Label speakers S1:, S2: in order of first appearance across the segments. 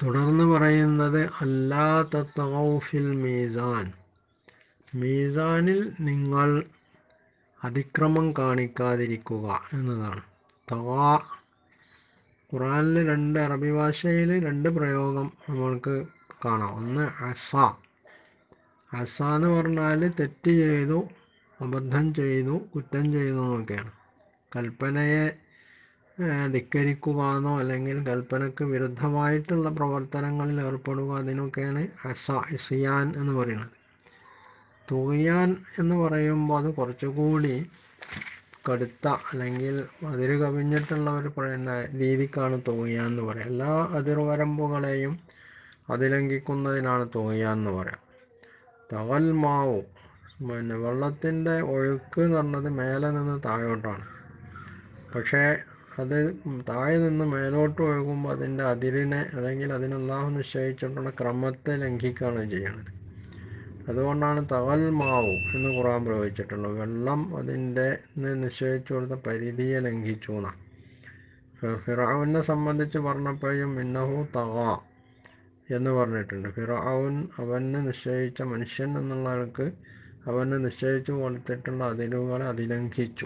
S1: തുടർന്ന് പറയുന്നത് അല്ലാ തത്തൗഫിൽ മീസാൻ മീസാനിൽ നിങ്ങൾ അതിക്രമം കാണിക്കാതിരിക്കുക എന്നതാണ് തവാ ഖുറാനിൽ രണ്ട് അറബി ഭാഷയിൽ രണ്ട് പ്രയോഗം നമ്മൾക്ക് കാണാം ഒന്ന് അസ അസ എന്ന് പറഞ്ഞാൽ തെറ്റ് ചെയ്തു അബദ്ധം ചെയ്തു കുറ്റം ചെയ്തു എന്നൊക്കെയാണ് കൽപ്പനയെ ഏഹ്, ധിക്കരിക്കുക എന്നോ അല്ലെങ്കിൽ കൽപ്പനക്ക് വിരുദ്ധമായിട്ടുള്ള പ്രവർത്തനങ്ങളിൽ ഏർപ്പെടുക അതിനൊക്കെയാണ് അസ ഇസിയാൻ എന്ന് പറയുന്നത് തുകയാൻ എന്ന് പറയുമ്പോൾ അത് കുറച്ചുകൂടി കടുത്ത അല്ലെങ്കിൽ അതിര് കവിഞ്ഞിട്ടുള്ള ഒരു പറയുന്ന രീതിക്കാണ് തുകയാൻ എന്ന് പറയുക എല്ലാ അതിർവരമ്പുകളെയും അതിലംഘിക്കുന്നതിനാണ് തുകയാൻ എന്ന് പറയാം തവൽ മാവു പിന്നെ വെള്ളത്തിൻ്റെ ഒഴുക്ക് എന്ന് പറഞ്ഞത് മേലെ നിന്ന് താഴോട്ടാണ് പക്ഷേ അത് താഴെ നിന്ന് മേലോട്ട് ഒഴുകുമ്പോൾ അതിൻ്റെ അതിരിനെ അല്ലെങ്കിൽ അതിന് അള്ളാഹു നിശ്ചയിച്ചിട്ടുള്ള ക്രമത്തെ ലംഘിക്കുകയാണ് ചെയ്യുന്നത് അതുകൊണ്ടാണ് തവൽ മാവു എന്ന് ഖുറാൻ പ്രയോഗിച്ചിട്ടുള്ളത് വെള്ളം അതിൻ്റെ നിശ്ചയിച്ചു കൊടുത്ത പരിധിയെ ലംഘിച്ചു എന്നാണ് ഫിറാവിനെ സംബന്ധിച്ച് പറഞ്ഞപ്പോഴും ഇന്നഹു തവ എന്ന് പറഞ്ഞിട്ടുണ്ട് ഫിറാവുൻ അവന് നിശ്ചയിച്ച മനുഷ്യൻ എന്നുള്ള ആൾക്ക് അവന് നിശ്ചയിച്ചു കൊടുത്തിട്ടുള്ള അതിരുകളെ അതിലംഘിച്ചു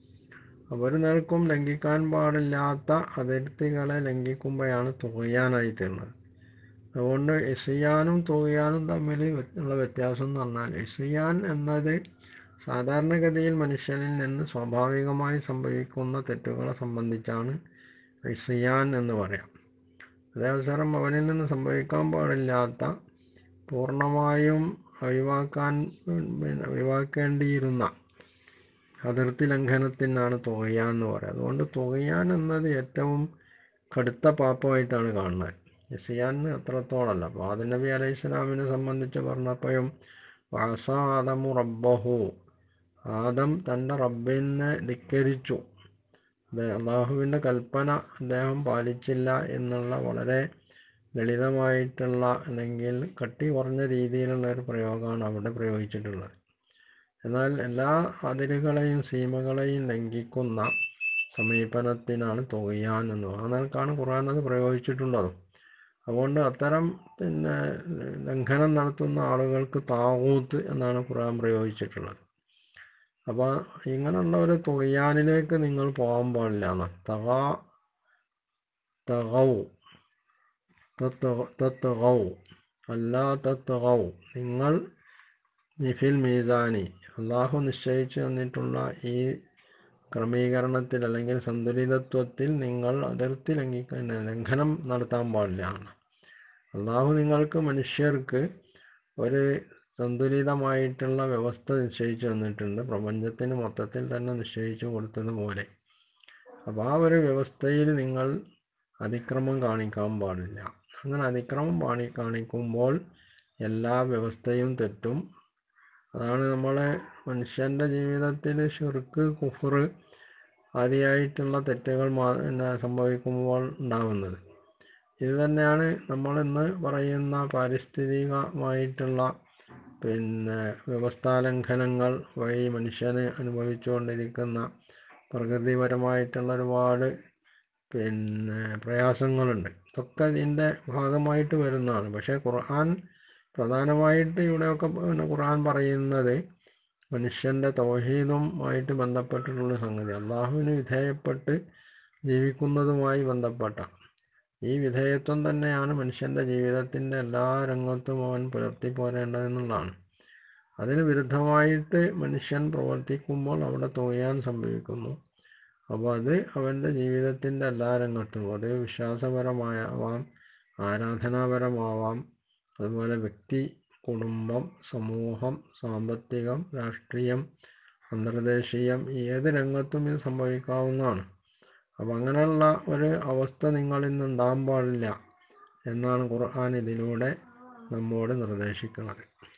S1: ഒരു നിലക്കും ലംഘിക്കാൻ പാടില്ലാത്ത അതിർത്തികളെ ലംഘിക്കുമ്പോഴാണ് തുകയാനായി തീർന്നത് അതുകൊണ്ട് ഇസിയാനും തുകയാനും തമ്മിൽ ഉള്ള വ്യത്യാസം എന്ന് പറഞ്ഞാൽ ഇസിയാൻ എന്നത് സാധാരണഗതിയിൽ മനുഷ്യനിൽ നിന്ന് സ്വാഭാവികമായി സംഭവിക്കുന്ന തെറ്റുകളെ സംബന്ധിച്ചാണ് ഇസിയാൻ എന്ന് പറയാം അതേവസരം അവനിൽ നിന്ന് സംഭവിക്കാൻ പാടില്ലാത്ത പൂർണ്ണമായും ഒഴിവാക്കാൻ പിന്നെ ഒഴിവാക്കേണ്ടിയിരുന്ന അതിർത്തി ലംഘനത്തിനാണ് തുകയാൻ എന്ന് പറയുക അതുകൊണ്ട് തുകയാൻ എന്നത് ഏറ്റവും കടുത്ത പാപമായിട്ടാണ് കാണുന്നത് യസിയാന് അത്രത്തോളമല്ല അപ്പോൾ ആദം നബി അലൈഹി സ്വലാമിനെ സംബന്ധിച്ച് പറഞ്ഞപ്പോഴും വാസ ആദമു റബ്ബഹു ആദം തൻ്റെ റബ്ബിനെ ധിക്കരിച്ചു അതെ അള്ളാഹുവിൻ്റെ കൽപ്പന അദ്ദേഹം പാലിച്ചില്ല എന്നുള്ള വളരെ ലളിതമായിട്ടുള്ള അല്ലെങ്കിൽ കട്ടി കുറഞ്ഞ രീതിയിലുള്ള ഒരു പ്രയോഗമാണ് അവിടെ പ്രയോഗിച്ചിട്ടുള്ളത് എന്നാൽ എല്ലാ അതിരുകളെയും സീമകളെയും ലംഘിക്കുന്ന സമീപനത്തിനാണ് തുകയാൻ എന്ന് ആ നിലക്കാണ് ഖുർആൻ അത് പ്രയോഗിച്ചിട്ടുള്ളത് അതുകൊണ്ട് അത്തരം പിന്നെ ലംഘനം നടത്തുന്ന ആളുകൾക്ക് താവൂത്ത് എന്നാണ് ഖുർആൻ പ്രയോഗിച്ചിട്ടുള്ളത് അപ്പോൾ ഇങ്ങനെയുള്ള ഒരു തുകയാനിലേക്ക് നിങ്ങൾ പോകാൻ പാടില്ല എന്ന് തക തകൗ തത്തകൗ അല്ല തത്തകൗ നിങ്ങൾ നിഫിൽ മീസാനി അള്ളാഹു നിശ്ചയിച്ചു തന്നിട്ടുള്ള ഈ ക്രമീകരണത്തിൽ അല്ലെങ്കിൽ സന്തുലിതത്വത്തിൽ നിങ്ങൾ അതിർത്തി ലംഘിക്കാൻ ലംഘനം നടത്താൻ പാടില്ല അള്ളാഹു നിങ്ങൾക്ക് മനുഷ്യർക്ക് ഒരു സന്തുലിതമായിട്ടുള്ള വ്യവസ്ഥ നിശ്ചയിച്ചു തന്നിട്ടുണ്ട് പ്രപഞ്ചത്തിന് മൊത്തത്തിൽ തന്നെ നിശ്ചയിച്ചു കൊടുത്തതുപോലെ അപ്പോൾ ആ ഒരു വ്യവസ്ഥയിൽ നിങ്ങൾ അതിക്രമം കാണിക്കാൻ പാടില്ല അങ്ങനെ അതിക്രമം പാണി കാണിക്കുമ്പോൾ എല്ലാ വ്യവസ്ഥയും തെറ്റും അതാണ് നമ്മളെ മനുഷ്യൻ്റെ ജീവിതത്തിൽ ഷിർക്ക് കുഫർ ആദിയായിട്ടുള്ള തെറ്റുകൾ മാ പിന്നെ സംഭവിക്കുമ്പോൾ ഉണ്ടാകുന്നത് ഇത് തന്നെയാണ് നമ്മളിന്ന് പറയുന്ന പാരിസ്ഥിതികമായിട്ടുള്ള പിന്നെ വ്യവസ്ഥാലംഘനങ്ങൾ വഴി മനുഷ്യന് അനുഭവിച്ചുകൊണ്ടിരിക്കുന്ന പ്രകൃതിപരമായിട്ടുള്ള ഒരുപാട് പിന്നെ പ്രയാസങ്ങളുണ്ട് ഇതൊക്കെ ഇതിൻ്റെ ഭാഗമായിട്ട് വരുന്നതാണ് പക്ഷേ ഖുർആൻ പ്രധാനമായിട്ട് ഇവിടെയൊക്കെ പിന്നെ ഖുർആൻ പറയുന്നത് മനുഷ്യൻ്റെ തൗഹീദുമായിട്ട് ബന്ധപ്പെട്ടിട്ടുള്ള സംഗതി അള്ളാഹുവിന് വിധേയപ്പെട്ട് ജീവിക്കുന്നതുമായി ബന്ധപ്പെട്ട ഈ വിധേയത്വം തന്നെയാണ് മനുഷ്യൻ്റെ ജീവിതത്തിൻ്റെ എല്ലാ രംഗത്തും അവൻ പുലർത്തി പോരേണ്ടതെന്നുള്ളതാണ് അതിന് വിരുദ്ധമായിട്ട് മനുഷ്യൻ പ്രവർത്തിക്കുമ്പോൾ അവിടെ തുകയാൻ സംഭവിക്കുന്നു അപ്പോൾ അത് അവൻ്റെ ജീവിതത്തിൻ്റെ എല്ലാ രംഗത്തും അത് വിശ്വാസപരമാവാം ആരാധനാപരമാവാം അതുപോലെ വ്യക്തി കുടുംബം സമൂഹം സാമ്പത്തികം രാഷ്ട്രീയം അന്തർദേശീയം ഏത് രംഗത്തും ഇത് സംഭവിക്കാവുന്നതാണ് അപ്പം അങ്ങനെയുള്ള ഒരു അവസ്ഥ നിങ്ങളിൽ നിന്ന് ഉണ്ടാകാൻ പാടില്ല എന്നാണ് ഖുർആൻ ഇതിലൂടെ നമ്മോട് നിർദ്ദേശിക്കുന്നത്